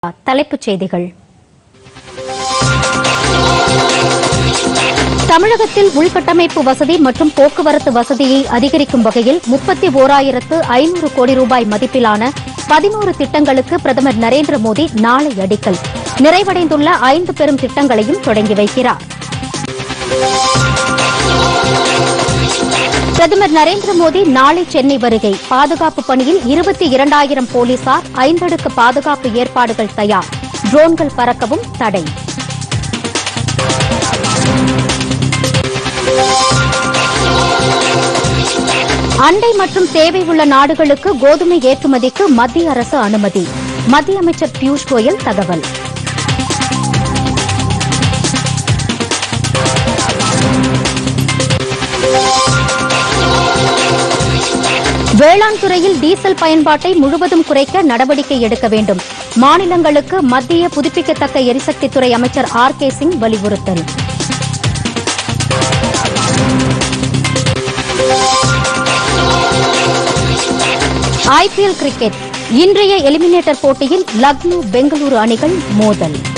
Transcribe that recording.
தலைப்புச் செய்திகள் தமிழகத்தில் உள்கட்டமைப்பு வசதி மற்றும் போக்குவரத்து வசதியை அதிகரிக்கும் வகையில் முப்பத்தி ஓராயிரத்து ஐநூறு கோடி ரூபாய் மதிப்பிலான பதினோரு திட்டங்களுக்கு பிரதமர் நரேந்திர மோடி நாளை அடிக்கல் நிறைவடைந்துள்ள ஐந்து பெரும் திட்டங்களையும் தொடங்கி வைக்கிறார் பிரதமர் நரேந்திர மோடி நாளை சென்னை வருகை பாதுகாப்பு பணியில் இருபத்தி இரண்டாயிரம் போலீசார் ஐந்தடுக்கு பாதுகாப்பு ஏற்பாடுகள் தயார் ட்ரோன்கள் பறக்கவும் தடை அண்டை மற்றும் தேவை உள்ள நாடுகளுக்கு கோதுமை ஏற்றுமதிக்கு மத்திய அரசு அனுமதி மத்திய அமைச்சர் பியூஷ் கோயல் தகவல் வேளாண் துறையில் டீசல் பயன்பாட்டை முழுவதும் குறைக்க நடவடிக்கை எடுக்க வேண்டும் மாநிலங்களுக்கு மத்திய புதுப்பிக்கத்தக்க எரிசக்தித்துறை அமைச்சர் ஆர் கே சிங் வலியுறுத்தல் ஐபிஎல் கிரிக்கெட் இன்றைய எலிமினேட்டர் போட்டியில் லக்னோ பெங்களூரு அணிகள் மோதல்